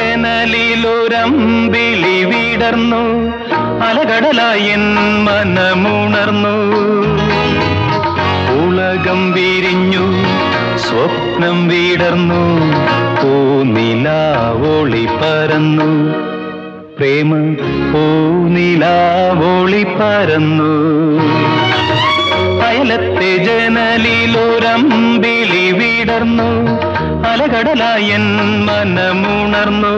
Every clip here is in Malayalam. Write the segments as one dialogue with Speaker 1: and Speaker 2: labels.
Speaker 1: ജനലിലൊരമ്പിളി വിടർന്നു അലകടലായി എൻ മനമുണർന്നു ഉലകം വിരിഞ്ഞു സ്വപ്നം വിടർന്നു പൂനിലാവോളി പരന്നു പ്രേമ പൂനിലാവോളി പരന്നു അയലത്തെ ജനലിലൊരമ്പിളി വിടർന്നു അലകടലായൻ മനമുണർന്നു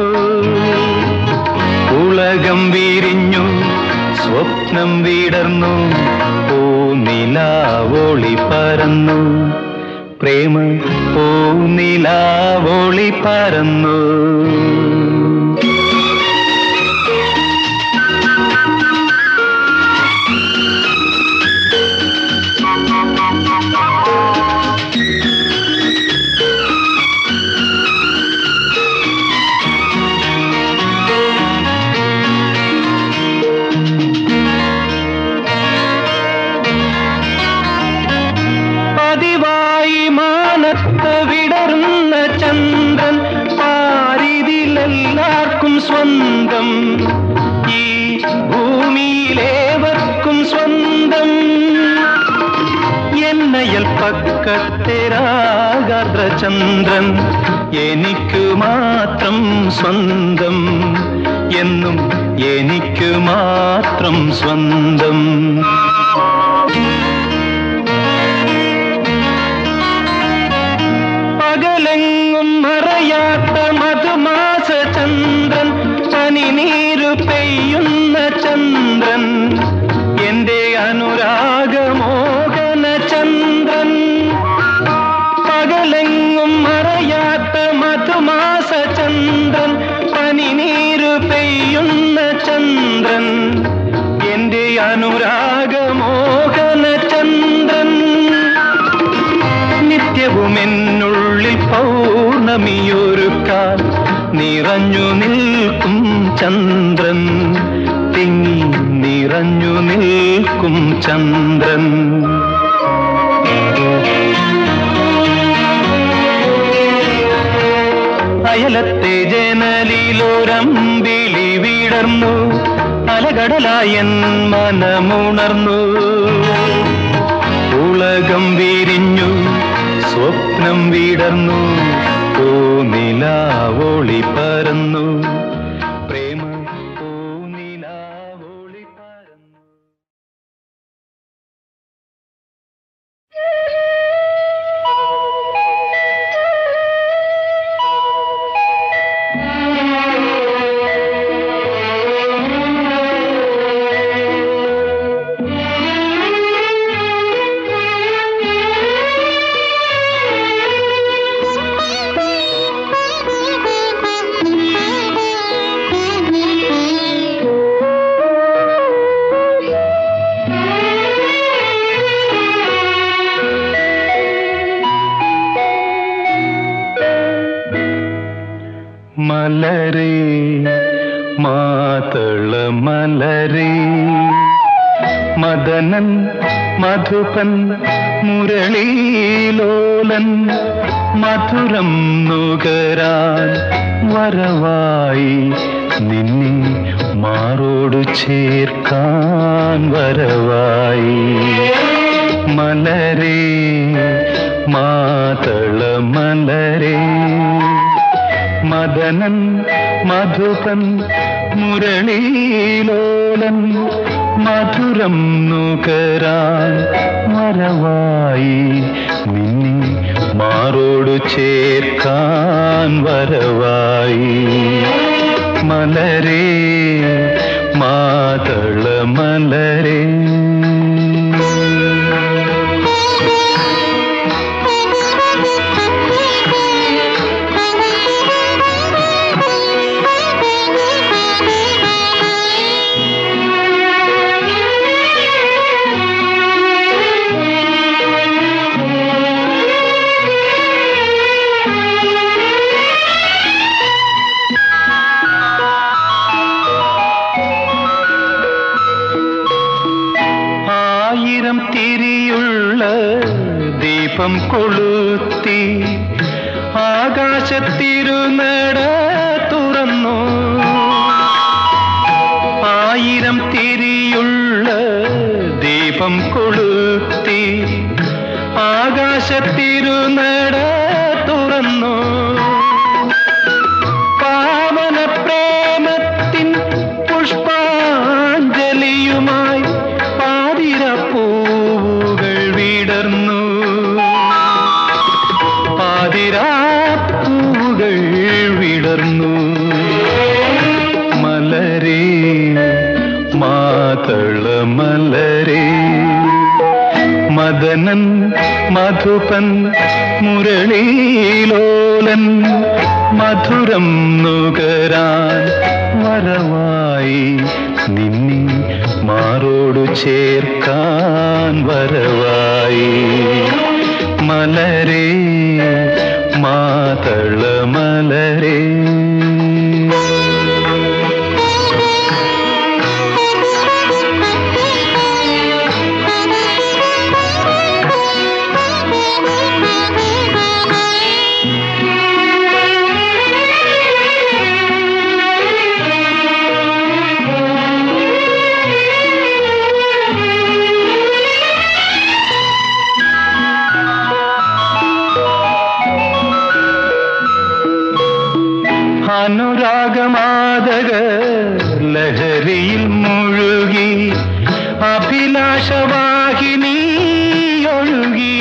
Speaker 1: ഉലകം വിരിഞ്ഞു സ്വപ്നം വിടർന്നു പൂനിലാവോളി പരന്നു പ്രേമ പൂനിലാവോളി പരന്നു പതിവായി മാനത്ത് വിടർന്ന ചന്ദ്രൻ പാരിതിലെല്ലാവർക്കും സ്വന്തം ഈ ഭൂമിയിലേവർക്കും സ്വന്തം എന്നയൽ പക്കത്തെ രാഗാർദ്രചന്ദ്രൻ എനിക്ക് മാത്രം സ്വന്തം എന്നും എനിക്ക് മാത്രം സ്വന്തം പകലെങ്ങും മറയാത്ത മധുമാസ ചന്ദ്രൻ പനിനീരു പെയ്യുന്ന ചന്ദ്രൻ എന്റെ അനുരാഗമോഹന ചന്ദ്രൻ പകലെങ്ങും മറയാത്ത മധുമാസ ചന്ദ്രൻ പനിനീരു പെയ്യുന്ന ചന്ദ്രൻ എന്റെ അനുരാഗമോഹന ചന്ദ്രൻ നിത്യവും എന്നുള്ളിൽ പൗർണമിയൊരുക്കാൻ നിറഞ്ഞു നിൽക്കും ചന്ദ്രൻ തിങ്ങി നിറഞ്ഞു നിൽക്കും ചന്ദ്രൻ അയലത്തെ ജനലിലൊരമ്പിളി വിടർന്നു അലകടലായൻ മനമുണർന്നു ഉലകം വിരിഞ്ഞു സ്വപ്നം വിടർന്നു പൂനിലാവോളി പരന്നു പ്രേമ പൂനിലാവോളി പരന്നു മലരേ മാതള മലരേ മദനൻ മധുപൻ മുരളീലോലൻ മധുരം നുകരാൻ വരവായി നിന്നെ മാറോടു ചേർക്കാൻ വരവായി മലരേ മാതള മലരേ മദനൻ മധുപൻ മുരളീലോലൻ മധുരം നുകരാൻ വരവായി നിന്നെ മാറോടു ചേർക്കാൻ വരവായി മലരേ മാതള മലരേ ആയിരം തിരിയുള്ള ദീപം കൊളുത്തി ആകാശത്തിരുനട തുറന്നു ദീപം കൊളുത്തി ആകാശത്തിരുനട തുറന്നു പാവന പ്രേമത്തിൻ പുഷ്പാഞ്ജലിയുമായി പാതിര പൂവുകൾ വിടർന്നു പാതിരാ പൂവുകൾ വിടർന്നു മലരേ മാതള മലരേ മദനൻ മധുപൻ മുരളീലോലൻ മധുരം നുകരാൻ വരവായി നിന്നെ മാറോടു ചേർക്കാൻ വരവായി മലരേ മാതള മലരേ അനുരാഗമാതക ലഹരിയിൽ മുഴുകി അഭിലാഷവാഹിനി ഒഴുകി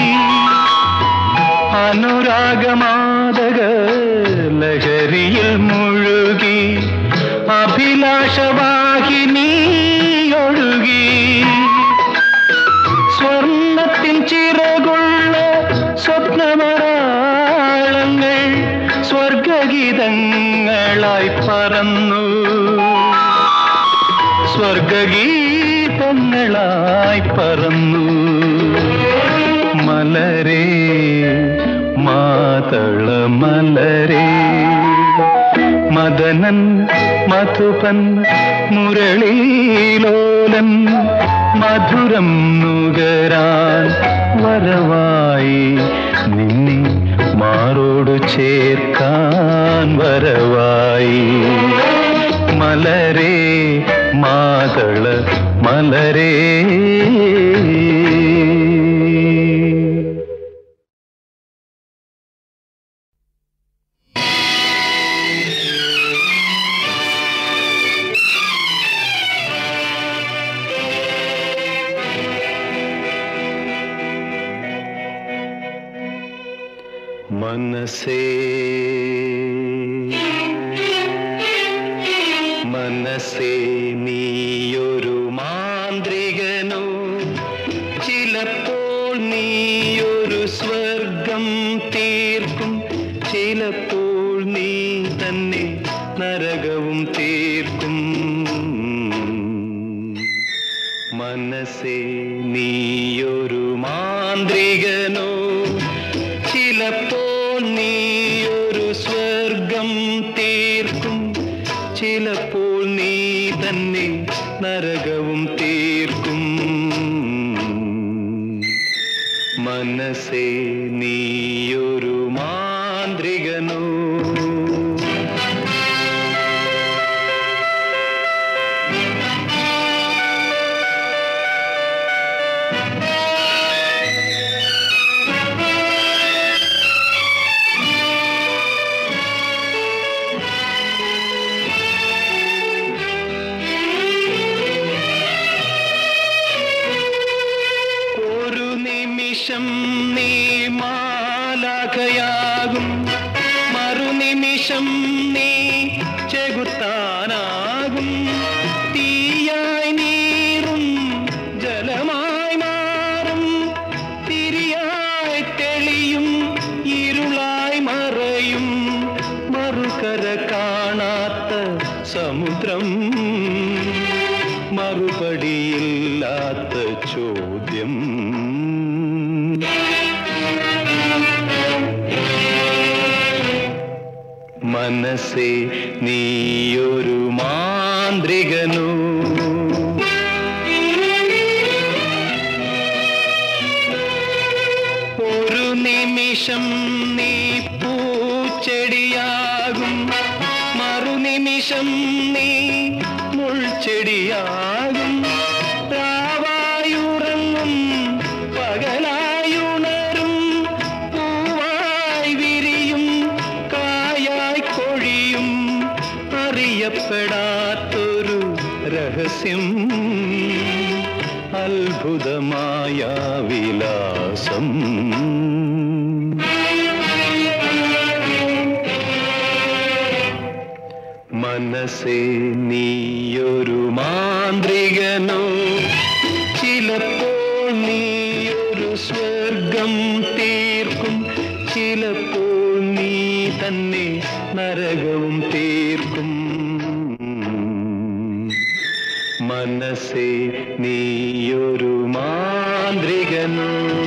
Speaker 1: അനുരാഗമാതക ലഹരിയിൽ മുഴുകി അഭിലാഷവാഹിനി ഒഴുകി സ്വർണത്തിൻ ചിറകുള്ള സ്വപ്നമരാളങ്ങൾ സ്വർഗഗീതങ്ങളായി പറന്നു സ്വർഗഗീതങ്ങളായി പറന്നു മലരേ മാതള മലരേ മദനൻ മധുപൻ മുരളീലോലൻ മധുരം നുകരാൻ വരവായി നിന്നെ മാറോടു ചേർക്കാൻ വരവായി മലരേ മാതള മലരേ മനസ്സേ മനസ്സേ നീയൊരു മാന്ത്രികനോ ചിലപ്പോൾ നീയൊരു സ്വർഗം തീർക്കും ചിലപ്പോൾ നീ തന്നെ നരകവും തീർക്കും മനസ്സേ നീയൊരു മാന്ത്രികനോ ചിലപ്പോൾ നീയൊരു സ്വർഗം തീർക്കും ചിലപ്പോൾ നീ തന്നെ നരകവും തീർക്കും മനസ്സേ നീയൊരു മാന്ത്രികനോ ഒരു നിമിഷം നീ മാലാഖയാകും മറുനിമിഷം നീ ചെകുത്താനാകും തീയായി നീറും ജലമായി മാറും തിരിയായി തെളിയും ഇരുളായി മറയും മറുകര കാണാത്ത സമുദ്രം മറുപടിയില്ലാത്ത ചോദ്യം മനസ്സേ നീയൊരു മാന്ത്രികനു ഒരു നിമിഷം നീ പൂച്ചെടിയാകും മറുനിമിഷം നീ മുൾച്ചെടിയാകും രാവായുറ അറിയപ്പെടാത്തൊരു രഹസ്യം അത്ഭുതമായ വിലാസം മനസ്സേ നീയൊരു മാന്ത്രികനോ ചിലപ്പോൾ നീയൊരു സ്വർഗം തീർക്കും ചിലപ്പോൾ നീ തന്നെ നരകവും തീർക്കും മനസ്സേ നീയൊരു മാന്ത്രികനോ